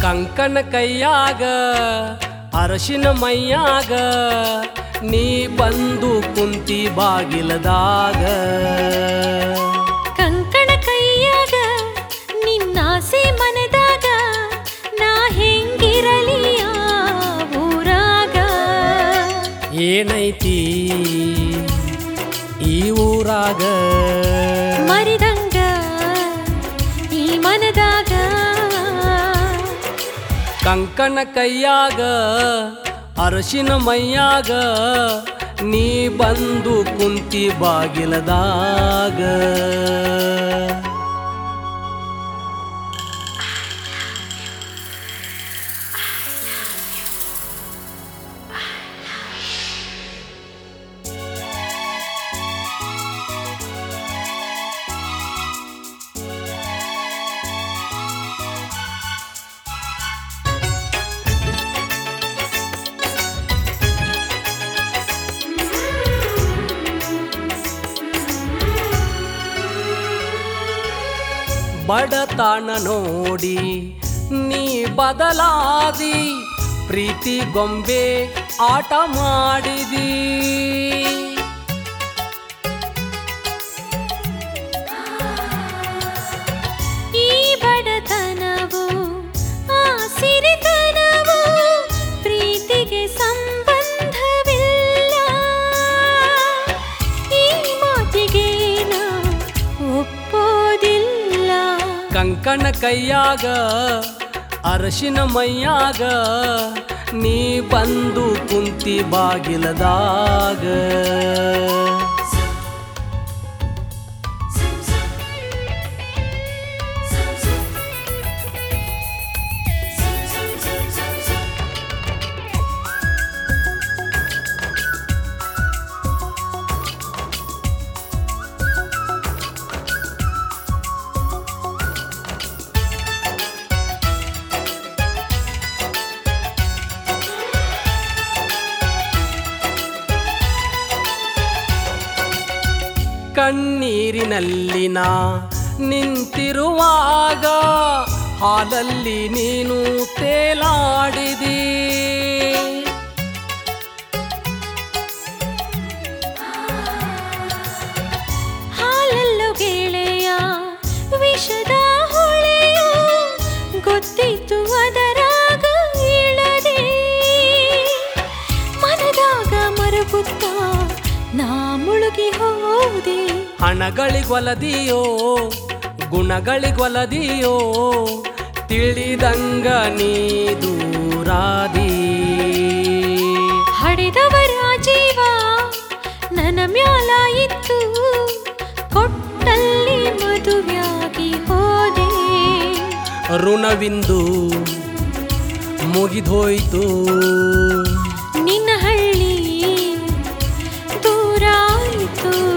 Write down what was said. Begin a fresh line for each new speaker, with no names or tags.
ಕಂಕನ ಕೈಯಾಗ ಅರಶಿನ ಮೈಯಾಗ ನೀ ಬಂದು ಕುಂತಿ ಬಾಗಿಲದಾಗ
ಕಂಕಣ ಕೈಯಾಗ ನಿನ್ನಾಸೆ ಮನದಾಗ ನಾ ಹೆಂಗಿರಲಿಯ ಊರಾಗ
ಏನೈತಿ ಈ ಊರಾಗ
ಮರಿದಂಗ ಈ ಮನದಾಗ
ಕಂಕನ ಕೈಯಾಗ ಅರಶಿನ ಮೈಯಾಗ ನೀ ಬಂದು ಕುಂತಿ ಬಾಗಿಲದಾಗ ಬಡತನ ನೋಡಿ ನೀ ಬದಲಾದಿ ಪ್ರೀತಿ ಗೊಂಬೆ ಆಟ ಮಾಡಿದಿ
ಈ ಬಡತನವು ಆ ಸಿರಿತನವು ಪ್ರೀತಿಗೆ ಸಂಬಂಧವಿಲ್ಲ ಈ ಮಾತಿಗೆ ನಾ ಒಪ್ಪೋದಿಲ್ಲ
ಕಂಕಣ ಕೈಯಾಗ ಅರಶಿನ ಮೈಯಾಗ ನೀ ಬಂದು ಕುಂತಿ ಬಾಗಿಲದಾಗ ಕಣ್ಣೀರಿನಲ್ಲಿ ನಾ ನಿಂತಿರುವಾಗ ಹಾಲಲ್ಲಿ ನೀನು ತೇಲಾಡಿದಿ
ಹಾಲಲ್ಲೋ ಗೆಳೆಯ ವಿಷದ ಹೊಳೆಯೋ ಗೊತ್ತಿತ್ತು ಅದರಾಗ ಇಳದೆ ಮನದಾಗ ಮರುಗುತ್ತ ನಾ ಮುಳುಗಿ ಹೋದೆ
ಹಣಗಳಿಗೊಲದಿಯೋ ಗುಣಗಳಿಗೊಲದಿಯೋ ತಿಳಿದಂಗ ನೀ ದೂರಾದಿ
ಹಡೆದವರ ಜೀವ ನನ್ನ ಮ್ಯಾಲ ಇತ್ತು ಕೊಟ್ಟಲ್ಲಿ ಮದುವೆಯಾಗಿ ಹೋದೆ
ಋಣವಿಂದು ಮುಗಿದೋಯ್ತು
ನಿನ್ನ ಹಳ್ಳಿ ದೂರಾಯಿತು